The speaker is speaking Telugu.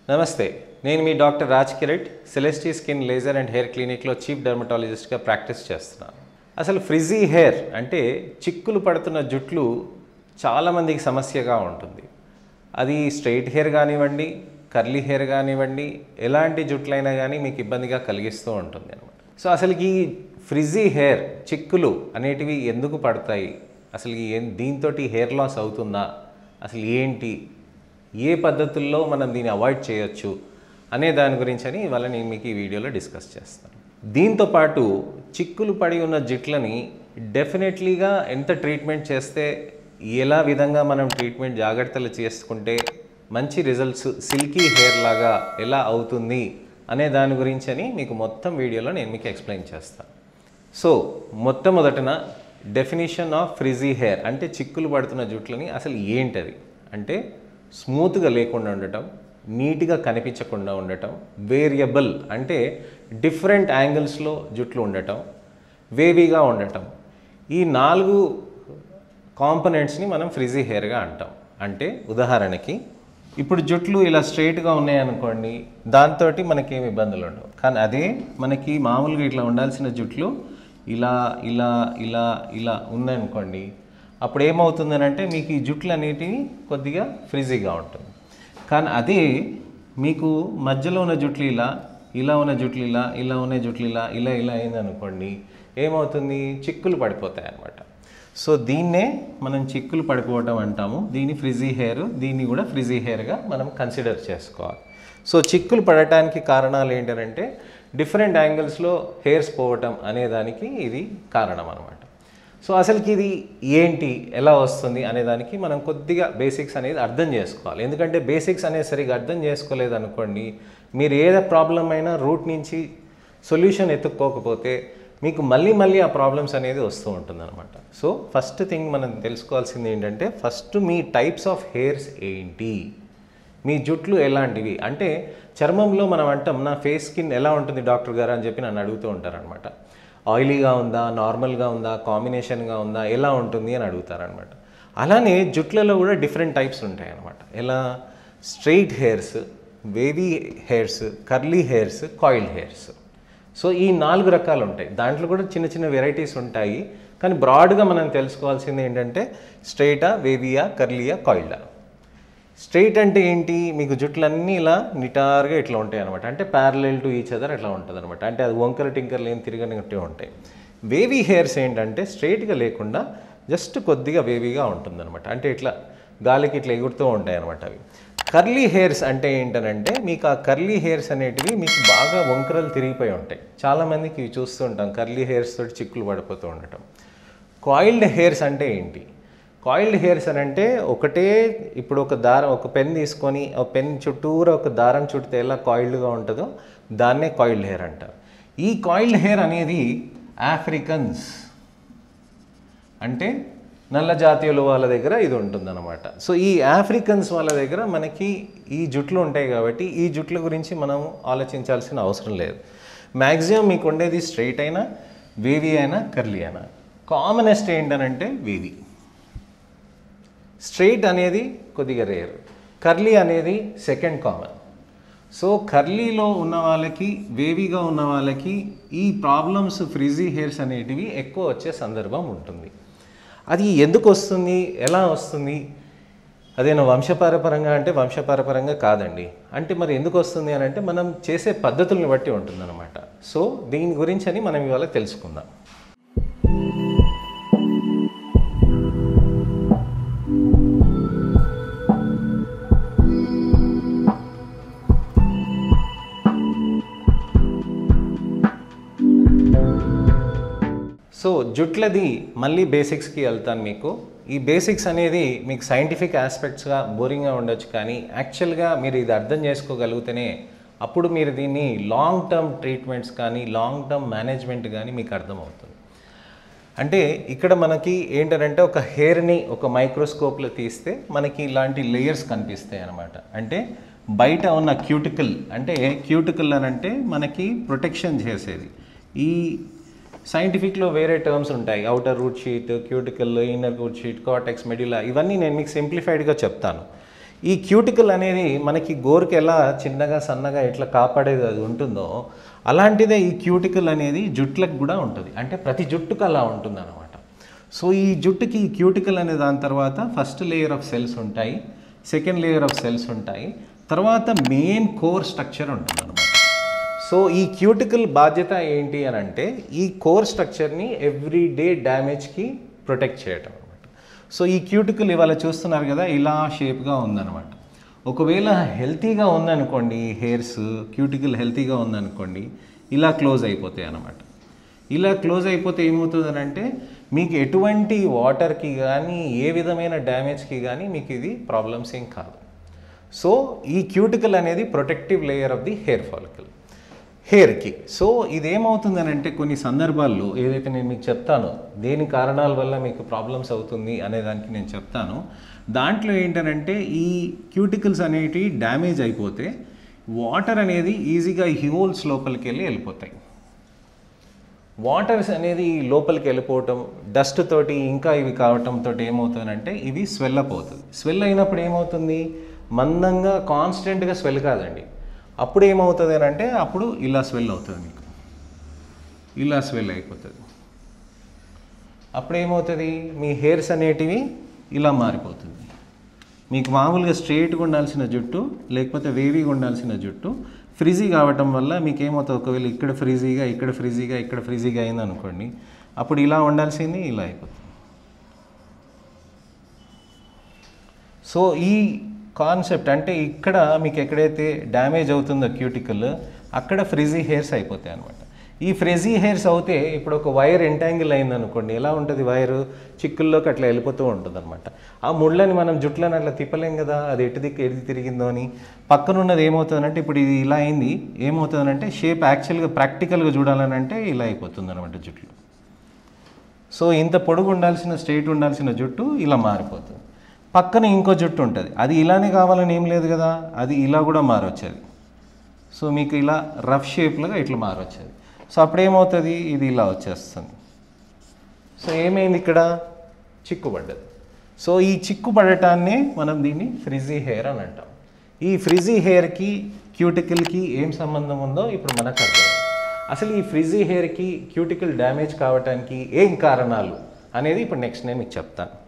నమస్తే నేను మీ డాక్టర్ రాజ్ కిరెట్ Celestee skin laser and hair క్లినిక్లో చీఫ్ డెర్మటాలజిస్ట్గా ప్రాక్టీస్ చేస్తున్నాను అసలు ఫ్రిజీ హెయిర్ అంటే చిక్కులు పడుతున్న జుట్లు చాలామందికి సమస్యగా ఉంటుంది అది స్ట్రైట్ హెయిర్ కానివ్వండి కర్లీ హెయిర్ కానివ్వండి ఎలాంటి జుట్లైనా కానీ మీకు ఇబ్బందిగా కలిగిస్తూ ఉంటుంది అనమాట సో అసలు ఈ ఫ్రిజీ హెయిర్ చిక్కులు అనేటివి ఎందుకు పడతాయి అసలు ఈ దీంతో హెయిర్ లాస్ అవుతుందా అసలు ఏంటి ఏ పద్ధతుల్లో మనం దీన్ని అవాయిడ్ చేయొచ్చు అనే దాని గురించి అని ఇవాళ నేను మీకు ఈ వీడియోలో డిస్కస్ చేస్తాను దీంతో పాటు చిక్కులు పడి ఉన్న జిట్లని డెఫినెట్లీగా ఎంత ట్రీట్మెంట్ చేస్తే ఎలా విధంగా మనం ట్రీట్మెంట్ జాగ్రత్తలు చేసుకుంటే మంచి రిజల్ట్స్ సిల్కీ హెయిర్ లాగా ఎలా అవుతుంది అనే దాని గురించి అని మీకు మొత్తం వీడియోలో నేను మీకు ఎక్స్ప్లెయిన్ చేస్తాను సో మొట్టమొదటన డెఫినేషన్ ఆఫ్ ఫ్రిజీ హెయిర్ అంటే చిక్కులు పడుతున్న జుట్లని అసలు ఏంటది అంటే స్మూత్గా లేకుండా ఉండటం నీట్గా కనిపించకుండా ఉండటం వేరియబుల్ అంటే డిఫరెంట్ యాంగిల్స్లో జుట్లు ఉండటం వేవీగా ఉండటం ఈ నాలుగు కాంపనెంట్స్ని మనం ఫ్రిజీ హెయిర్గా అంటాం అంటే ఉదాహరణకి ఇప్పుడు జుట్లు ఇలా స్ట్రైట్గా ఉన్నాయనుకోండి దాంతో మనకేం ఇబ్బందులు ఉండవు కానీ అదే మనకి మామూలుగా ఇట్లా ఉండాల్సిన జుట్లు ఇలా ఇలా ఇలా ఇలా ఉందనుకోండి అప్పుడు ఏమవుతుందనంటే మీకు ఈ జుట్లు అనేటివి కొద్దిగా ఫ్రిజీగా ఉంటుంది కానీ అదే మీకు మధ్యలో ఉన్న జుట్లు ఇలా ఇలా ఉన్న జుట్లు ఇలా ఇలా ఉన్న జుట్లు ఇలా ఇలా ఇలా అయిందనుకోండి ఏమవుతుంది చిక్కులు పడిపోతాయి అన్నమాట సో దీన్నే మనం చిక్కులు పడిపోవటం అంటాము దీన్ని ఫ్రిజీ హెయిర్ దీన్ని కూడా ఫ్రిజీ హెయిర్గా మనం కన్సిడర్ చేసుకోవాలి సో చిక్కులు పడటానికి కారణాలు ఏంటంటే డిఫరెంట్ యాంగిల్స్లో హెయిర్స్ పోవటం అనే దానికి ఇది కారణం అనమాట సో అసలుకి ఇది ఏంటి ఎలా వస్తుంది అనే దానికి మనం కొద్దిగా బేసిక్స్ అనేది అర్థం చేసుకోవాలి ఎందుకంటే బేసిక్స్ అనేది సరిగా అర్థం చేసుకోలేదు అనుకోండి మీరు ఏదో ప్రాబ్లం అయినా రూట్ నుంచి సొల్యూషన్ ఎత్తుక్కోకపోతే మీకు మళ్ళీ మళ్ళీ ఆ ప్రాబ్లమ్స్ అనేది వస్తూ ఉంటుందన్నమాట సో ఫస్ట్ థింగ్ మనం తెలుసుకోవాల్సింది ఏంటంటే ఫస్ట్ మీ టైప్స్ ఆఫ్ హెయిర్స్ ఏంటి మీ జుట్లు ఎలాంటివి అంటే చర్మంలో మనం అంటాం నా ఫేస్ స్కిన్ ఎలా ఉంటుంది డాక్టర్ గారు అని చెప్పి నన్ను అడుగుతూ ఉంటారనమాట ఆయిలీగా ఉందా నార్మల్గా ఉందా కాంబినేషన్గా ఉందా ఎలా ఉంటుంది అని అడుగుతారనమాట అలానే జుట్లలో కూడా డిఫరెంట్ టైప్స్ ఉంటాయి అన్నమాట ఎలా straight hairs wavy hairs curly hairs coiled hairs so ఈ నాలుగు రకాలు ఉంటాయి దాంట్లో కూడా చిన్న చిన్న వెరైటీస్ ఉంటాయి కానీ బ్రాడ్గా మనం తెలుసుకోవాల్సింది ఏంటంటే స్ట్రైటా వేవియా కర్లియా కాయిల్డా స్ట్రైట్ అంటే ఏంటి మీకు జుట్లన్నీ ఇలా నిటారుగా ఇట్లా ఉంటాయి అనమాట అంటే ప్యారలెల్ టు ఈచ్ అదర్ అట్లా ఉంటుంది అనమాట అంటే అది వంకర టింకర్లు ఏం తిరగనట్టే ఉంటాయి వేవీ హెయిర్స్ ఏంటంటే స్ట్రైట్గా లేకుండా జస్ట్ కొద్దిగా వేవీగా ఉంటుందన్నమాట అంటే ఇట్లా గాలికి ఇట్లా ఎగురుతూ ఉంటాయి అనమాట అవి కర్లీ హెయిర్స్ అంటే ఏంటనంటే మీకు ఆ కర్లీ హెయిర్స్ అనేటివి మీకు బాగా వంకరలు తిరిగిపోయి ఉంటాయి చాలామందికి ఇవి చూస్తూ ఉంటాం కర్లీ హెయిర్స్ తోటి చిక్కులు పడిపోతూ ఉండటం కాయిల్డ్ హెయిర్స్ అంటే ఏంటి కాయిల్డ్ హెయిర్స్ అని అంటే ఒకటే ఇప్పుడు ఒక దారం ఒక పెన్ తీసుకొని ఒక పెన్ చుట్టూరా ఒక దారం చుడితే ఎలా కాయిల్డ్గా ఉంటుందో దాన్నే కాయిల్డ్ హెయిర్ అంటారు ఈ కాయిల్డ్ హెయిర్ అనేది ఆఫ్రికన్స్ అంటే నల్ల జాతీయుల వాళ్ళ దగ్గర ఇది ఉంటుందన్నమాట సో ఈ ఆఫ్రికన్స్ వాళ్ళ దగ్గర మనకి ఈ జుట్లు ఉంటాయి కాబట్టి ఈ జుట్ల గురించి మనం ఆలోచించాల్సిన అవసరం లేదు మ్యాక్సిమం మీకు ఉండేది స్ట్రైట్ అయినా వేవీ అయినా కర్లీ అయినా కామనెస్ట్ ఏంటనంటే వేవీ స్ట్రైట్ అనేది కొద్దిగా రేర్ కర్లీ అనేది సెకండ్ కామన్ సో కర్లీలో ఉన్న వాళ్ళకి వేవీగా ఉన్న వాళ్ళకి ఈ ప్రాబ్లమ్స్ ఫ్రిజీ హెయిర్స్ అనేటివి ఎక్కువ వచ్చే సందర్భం ఉంటుంది అది ఎందుకు వస్తుంది ఎలా వస్తుంది అదేనా వంశపారపరంగా అంటే వంశపారపరంగా కాదండి అంటే మరి ఎందుకు వస్తుంది అని అంటే మనం చేసే పద్ధతుల్ని బట్టి ఉంటుందన్నమాట సో దీని గురించి అని మనం ఇవాళ తెలుసుకుందాం సో జుట్లది మళ్ళీ బేసిక్స్కి వెళ్తాను మీకు ఈ బేసిక్స్ అనేది మీకు సైంటిఫిక్ ఆస్పెక్ట్స్గా బోరింగ్గా ఉండొచ్చు కానీ యాక్చువల్గా మీరు ఇది అర్థం చేసుకోగలిగితేనే అప్పుడు మీరు దీన్ని లాంగ్ టర్మ్ ట్రీట్మెంట్స్ కానీ లాంగ్ టర్మ్ మేనేజ్మెంట్ కానీ మీకు అర్థమవుతుంది అంటే ఇక్కడ మనకి ఏంటంటే ఒక హెయిర్ని ఒక మైక్రోస్కోప్లో తీస్తే మనకి ఇలాంటి లేయర్స్ కనిపిస్తాయి అన్నమాట అంటే బయట ఉన్న క్యూటికల్ అంటే క్యూటికల్ అని అంటే మనకి ప్రొటెక్షన్ చేసేది ఈ సైంటిఫిక్లో వేరే టర్మ్స్ ఉంటాయి outer root sheath cuticle inner root sheath cortex medulla ఇవన్నీ నేను మీకు సింప్లిఫైడ్గా చెప్తాను ఈ క్యూటికల్ అనేది మనకి గోరుకి ఎలా చిన్నగా సన్నగా ఎట్లా కాపాడేది అది ఉంటుందో అలాంటిదే ఈ క్యూటికల్ అనేది జుట్లకు కూడా ఉంటుంది అంటే ప్రతి జుట్టుకు అలా ఉంటుంది అనమాట సో ఈ జుట్టుకి ఈ క్యూటికల్ అనే దాని తర్వాత ఫస్ట్ లేయర్ ఆఫ్ సెల్స్ ఉంటాయి సెకండ్ లేయర్ ఆఫ్ సెల్స్ ఉంటాయి తర్వాత మెయిన్ కోర్ స్ట్రక్చర్ ఉంటుంది అనమాట సో ఈ క్యూటికల్ బాధ్యత ఏంటి అని అంటే ఈ కోర్ స్ట్రక్చర్ని ఎవ్రీ డే డ్యామేజ్కి ప్రొటెక్ట్ చేయటం అనమాట సో ఈ క్యూటికల్ ఇవాళ చూస్తున్నారు కదా ఇలా షేప్గా ఉందన్నమాట ఒకవేళ హెల్తీగా ఉందనుకోండి హెయిర్స్ క్యూటికల్ హెల్తీగా ఉందనుకోండి ఇలా క్లోజ్ అయిపోతాయి అన్నమాట ఇలా క్లోజ్ అయిపోతే ఏమవుతుంది అంటే మీకు ఎటువంటి వాటర్కి కానీ ఏ విధమైన డ్యామేజ్కి కానీ మీకు ఇది ప్రాబ్లమ్స్ ఏం కాదు సో ఈ క్యూటికల్ అనేది protective layer of the hair follicle హెయిర్కి సో ఇదేమవుతుందని అంటే కొన్ని సందర్భాల్లో ఏదైతే నేను మీకు చెప్తానో దేని కారణాల వల్ల మీకు ప్రాబ్లమ్స్ అవుతుంది అనే దానికి నేను చెప్తాను దాంట్లో ఏంటనంటే ఈ క్యూటికల్స్ అనేటివి డ్యామేజ్ అయిపోతే వాటర్ అనేది ఈజీగా ఈ హోల్స్ లోపలికి వెళ్ళి వెళ్ళిపోతాయి వాటర్స్ అనేది లోపలికి వెళ్ళిపోవటం డస్ట్ తోటి ఇంకా ఇవి కావటంతో ఏమవుతుందంటే ఇవి స్వెల్ అప్ అవుతుంది స్వెల్ అయినప్పుడు ఏమవుతుంది మందంగా కాన్స్టెంట్గా స్వెల్ కాదండి అప్పుడు ఏమవుతుంది అని అంటే అప్పుడు ఇలా స్వెల్ అవుతుంది మీకు ఇలా స్వెల్ అయిపోతుంది అప్పుడు ఏమవుతుంది మీ హెయిర్స్ అనేటివి ఇలా మారిపోతుంది మీకు మామూలుగా స్ట్రైట్గా ఉండాల్సిన జుట్టు లేకపోతే వేవీగా ఉండాల్సిన జుట్టు ఫ్రిజీ కావటం వల్ల మీకు ఏమవుతుంది ఒకవేళ ఇక్కడ ఫ్రిజీగా ఇక్కడ ఫ్రిజీగా ఇక్కడ ఫ్రిజీగా అయింది అనుకోండి అప్పుడు ఇలా ఉండాల్సింది ఇలా అయిపోతుంది సో ఈ కాన్సెప్ట్ అంటే ఇక్కడ మీకు ఎక్కడైతే డ్యామేజ్ అవుతుందో క్యూటికల్ అక్కడ ఫ్రిజీ హెయిర్స్ అయిపోతాయి అనమాట ఈ ఫ్రిజీ హెయిర్స్ అవుతే ఇప్పుడు ఒక వైర్ ఎంటాంగిల్ అయింది అనుకోండి ఎలా ఉంటుంది వైర్ చిక్కుల్లోకి అట్లా వెళ్ళిపోతూ ఉంటుంది అనమాట ఆ ముళ్ళని మనం జుట్లని అట్లా తిప్పలేం కదా అది ఎటు దిక్కు ఎటు తిరిగిందో అని పక్కన ఉన్నది ఏమవుతుందంటే ఇప్పుడు ఇది ఇలా అయింది ఏమవుతుందంటే షేప్ యాక్చువల్గా ప్రాక్టికల్గా చూడాలని అంటే ఇలా అయిపోతుంది అనమాట జుట్లు సో ఇంత పొడుగు ఉండాల్సిన స్ట్రైట్ ఉండాల్సిన జుట్టు ఇలా మారిపోతుంది పక్కన ఇంకో జుట్టు ఉంటుంది అది ఇలానే కావాలని ఏం లేదు కదా అది ఇలా కూడా మారొచ్చేది సో మీకు ఇలా రఫ్ షేప్లుగా ఇట్లా మారొచ్చేది సో అప్పుడు ఏమవుతుంది ఇది ఇలా వచ్చేస్తుంది సో ఏమైంది ఇక్కడ చిక్కు పడ్డది సో ఈ చిక్కు పడటాన్నే మనం దీన్ని ఫ్రిజీ హెయిర్ అని అంటాం ఈ ఫ్రిజీ హెయిర్కి క్యూటికల్కి ఏం సంబంధం ఉందో ఇప్పుడు మనకు అర్థం అసలు ఈ ఫ్రిజీ హెయిర్కి క్యూటికల్ డ్యామేజ్ కావటానికి ఏం కారణాలు అనేది ఇప్పుడు నెక్స్ట్ నేను మీకు చెప్తాను